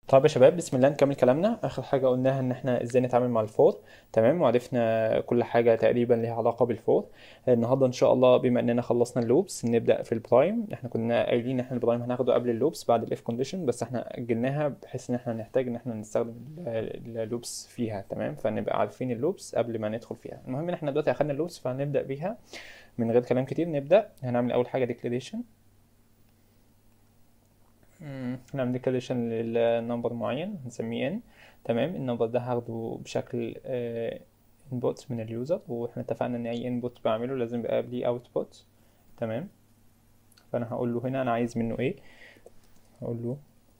طيب يا شباب بسم الله نكمل كلامنا اخر حاجه قلناها ان احنا ازاي نتعامل مع الفور تمام وعرفنا كل حاجه تقريبا ليها علاقه بالفور النهارده ان شاء الله بما اننا خلصنا اللوبس نبدا في البرايم احنا كنا قايلين ان احنا البرايم هناخده قبل اللوبس بعد الاف كونديشن بس احنا اجلناها بحيث ان احنا نحتاج ان احنا نستخدم ال- اللوبس فيها تمام فنبقى عارفين اللوبس قبل ما ندخل فيها المهم ان احنا دلوقتي اخدنا اللوبس فهنبدا بيها من غير كلام كتير نبدا هنعمل اول حاجه ديكلاريشن مم، هنعمل ديكلاريشن للنمبر معين هنسميه ان تمام النمبر ده هاخده بشكل انبوت من اليوزر واحنا اتفقنا ان اي انبوت بعمله لازم يبقى قبليه اوتبوت تمام فانا هقول له هنا انا عايز منه ايه هقول له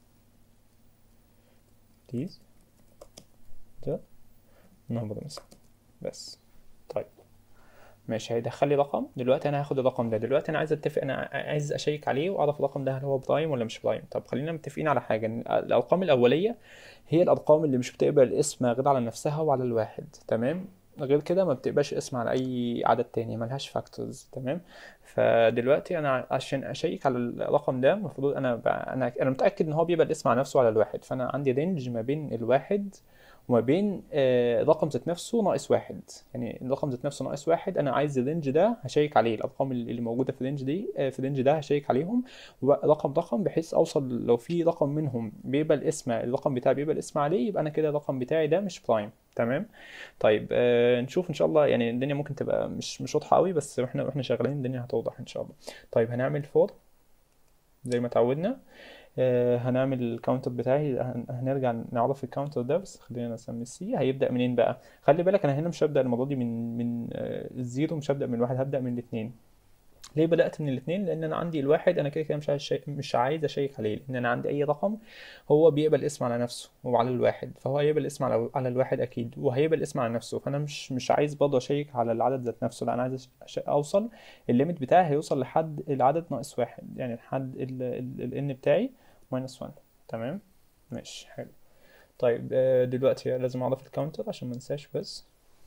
please ده نمبر مثلا بس طيب ماشي هيدخل لي رقم دلوقتي انا هاخد الرقم ده دلوقتي انا عايز اتفق انا عايز اشيك عليه واعرف الرقم ده هل هو برايم ولا مش برايم طب خلينا متفقين على حاجه ان الارقام الاوليه هي الارقام اللي مش بتقبل الاسم غير على نفسها وعلى الواحد تمام غير كده ما بتقبلش اسم على اي عدد تاني ملهاش فاكتورز تمام فدلوقتي انا عشان اشيك على الرقم ده المفروض انا ب... انا انا متاكد ان هو بيقبل الاسم على نفسه على الواحد فانا عندي رينج ما بين الواحد وما بين آه، الرقم ذات نفسه ناقص واحد يعني الرقم ذات نفسه ناقص واحد انا عايز الرينج ده هشيك عليه الارقام اللي اللي موجوده في الرينج دي آه، في الرينج ده هشيك عليهم رقم رقم بحيث اوصل لو في رقم منهم بيقبل اسم الرقم بتاعي بيقبل اسم عليه يبقى انا كده الرقم بتاعي ده مش برايم تمام طيب آه نشوف ان شاء الله يعني الدنيا ممكن تبقى مش مش واضحه قوي بس واحنا واحنا شغالين الدنيا هتوضح ان شاء الله طيب هنعمل فور زي ما اتعودنا آه هنعمل الكاونتر بتاعي هن- هنرجع نعرف الكاونتر ده بس خلينا نسمي السي هيبدأ منين بقى خلي بالك انا هنا مش هبدأ المرة دي من من آه الزيرو مش هبدأ من الواحد هبدأ من الاثنين ليه بدأت من الاثنين لان انا عندي الواحد انا كده كده مش عايز شي... مش عايز اشيك عليه لان انا عندي اي رقم هو بيقبل اسم على نفسه وعلى الواحد فهو هيقبل اسم على على الواحد اكيد وهيقبل اسم على نفسه فانا مش مش عايز برضه اشيك على العدد ذات نفسه لا انا عايز أش... اوصل الليميت بتاعي هيوصل لحد العدد ناقص واحد يعني لحد ال ال ال n بتاعي ماينس 1 تمام ماشي حلو طيب آه، دلوقتي لازم اعرف الكاونتر عشان ما انساش بس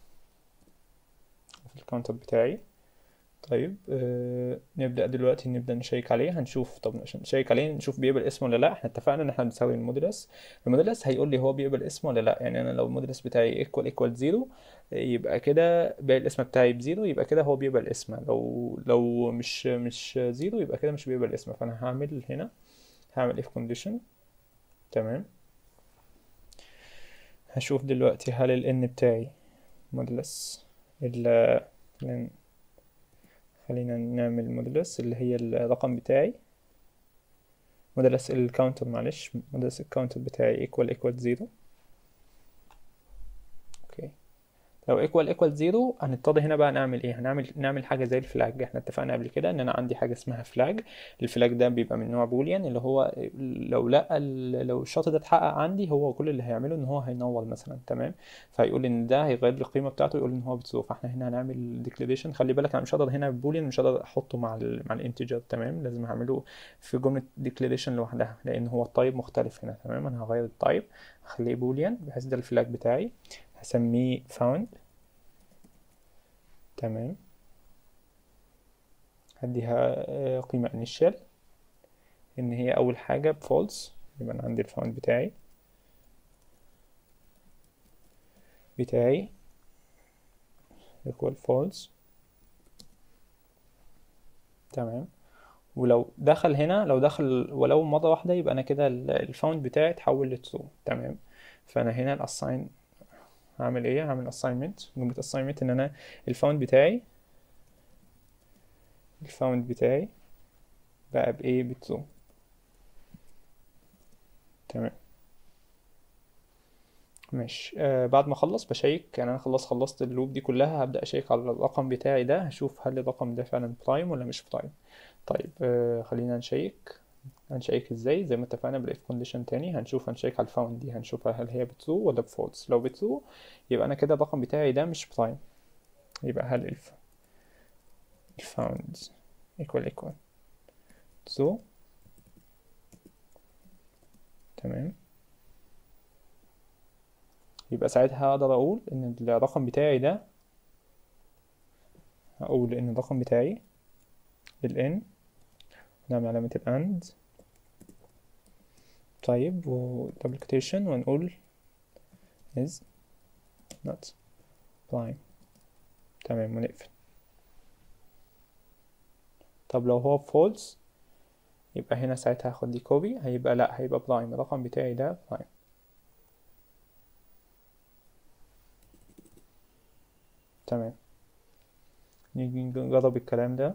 في الكاونتر بتاعي طيب آه نبدأ دلوقتي نبدأ نشيك عليه هنشوف طب عشان نشيك عليه نشوف بيقبل اسم ولا لا احنا اتفقنا ان احنا بنستخدم المودولس المودولس هيقول لي هو بيقبل اسم ولا لا يعني انا لو المودولس بتاعي ايكوال ايكوال زيرو يبقى كده باقي الاسم بتاعي بزيرو يبقى كده هو بيقبل اسم لو لو مش مش زيرو يبقى كده مش بيقبل اسم فانا هعمل هنا هعمل if condition تمام هشوف دلوقتي هل ال n بتاعي مودولس ال خلينا خلينا نعمل مودولس اللي هي الرقم بتاعي مودولس الكاونتر معلش مودولس الكاونتر بتاعي equal equal زيرو اوكي لو equal equal زيرو هنضطر هنا بقى نعمل ايه هنعمل نعمل حاجه زي الفلاج احنا اتفقنا قبل كده ان انا عندي حاجه اسمها فلاج الفلاج ده بيبقى من نوع بوليان اللي هو لو لا ال- لو الشرط ده اتحقق عندي هو كل اللي هيعمله ان هو هينور مثلا تمام فيقول ان ده هيغير لي القيمه بتاعته يقول ان هو بترو فاحنا هنا هنعمل ديكلاريشن خلي بالك انا مش هقدر هنا بوليان مش هقدر احطه مع ال مع الانتجر تمام لازم اعمله في جمله ديكلاريشن لوحدها لان هو التايب مختلف هنا تمام انا هغير التايب هخليه بوليان بحيث ده الفلاج بتاعي هسميه found تمام هديها آه، قيمة initial إن هي أول حاجة بفولس يبقى أنا عندي الفاوند بتاعي بتاعي equal false تمام ولو دخل هنا لو دخل ولو مرة واحدة يبقى أنا كده الفاوند بتاعي اتحول لترو تمام فأنا هنا الاساين هعمل ايه هعمل assignment جملة assignment إن أنا الفاوند بتاعي الفاوند بتاعي بقى بإيه بترو تمام ماشي آه بعد ما اخلص بشيك يعني انا خلاص خلصت اللوب دي كلها هبدأ اشيك على الرقم بتاعي ده هشوف هل الرقم ده فعلا برايم ولا مش برايم طيب آه خلينا نشيك هنشيك ازاي زي ما اتفقنا بالاف كونديشن تاني هنشوف هنشيك على الفاوند دي هنشوف هل هي بترو ولا بفولس لو بترو يبقى انا كده الرقم بتاعي ده مش برايم يبقى هل الف الفاوند equal equal true تمام يبقى ساعتها اقدر اقول ان الرقم بتاعي ده هقول ان الرقم بتاعي ال n نعمل علامة ال and طيب و double quotation ونقول is not prime تمام ونقفل طب لو هو false يبقى هنا ساعتها هاخد دي كوبي هيبقى لا هيبقى برايم الرقم بتاعي ده برايم تمام نيجي نجرب الكلام ده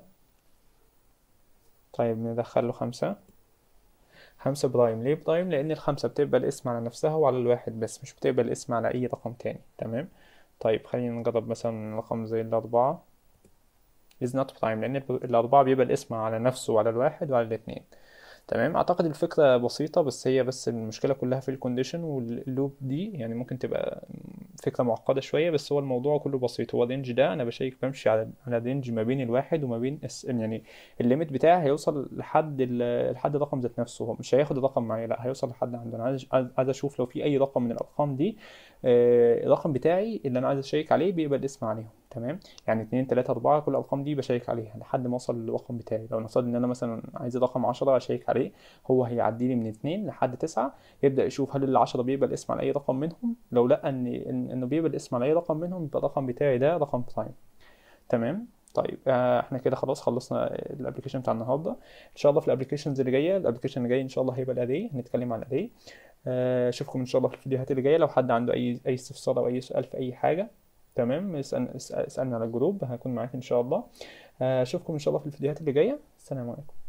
طيب ندخله خمسة خمسة برايم ليه برايم لأن الخمسة بتقبل الاسم على نفسها وعلى الواحد بس مش بتقبل الاسم على أي رقم تاني تمام طيب خلينا نجرب مثلا رقم زي الأربعة is not prime لأن الأربعة بيبقى الاسم على نفسه وعلى الواحد وعلى الاتنين تمام اعتقد الفكره بسيطه بس هي بس المشكله كلها في الكونديشن واللوب دي يعني ممكن تبقى فكره معقده شويه بس هو الموضوع كله بسيط هو الرينج ده انا بشيك بمشي على على الرينج ما بين الواحد وما بين اس يعني الليميت بتاعي هيوصل لحد ال- لحد الرقم ذات نفسه هو مش هياخد الرقم معايا لا هيوصل لحد عنده انا عايز عايز اشوف لو في اي رقم من الارقام دي آه، الرقم بتاعي اللي انا عايز اشيك عليه بيبقى الاسم عليهم تمام يعني اتنين تلاتة أربعة كل الأرقام دي بشيك عليها لحد ما أوصل للرقم بتاعي لو نفترض إن أنا مثلا عايز الرقم عشرة أشيك عليه هو هيعدي لي من اتنين لحد تسعة يبدأ يشوف هل العشرة بيبقى الاسم على أي رقم منهم لو لقى إن إن- إنه بيبقى الاسم على أي رقم منهم يبقى الرقم بتاعي ده رقم برايم تمام طيب آه، احنا كده خلاص خلصنا الابلكيشن بتاع النهارده ان شاء الله في الابلكيشنز اللي جايه الابلكيشن اللي جاي ان شاء الله هيبقى الاري هنتكلم عن الاري آه، اشوفكم ان شاء الله في الفيديوهات اللي جايه لو حد عنده اي اي استفسار او اي سؤال في اي حاجه تمام اسأل اسأل- اسالنا على الجروب هكون معاك ان شاء الله آه، اشوفكم ان شاء الله في الفيديوهات اللي جايه السلام عليكم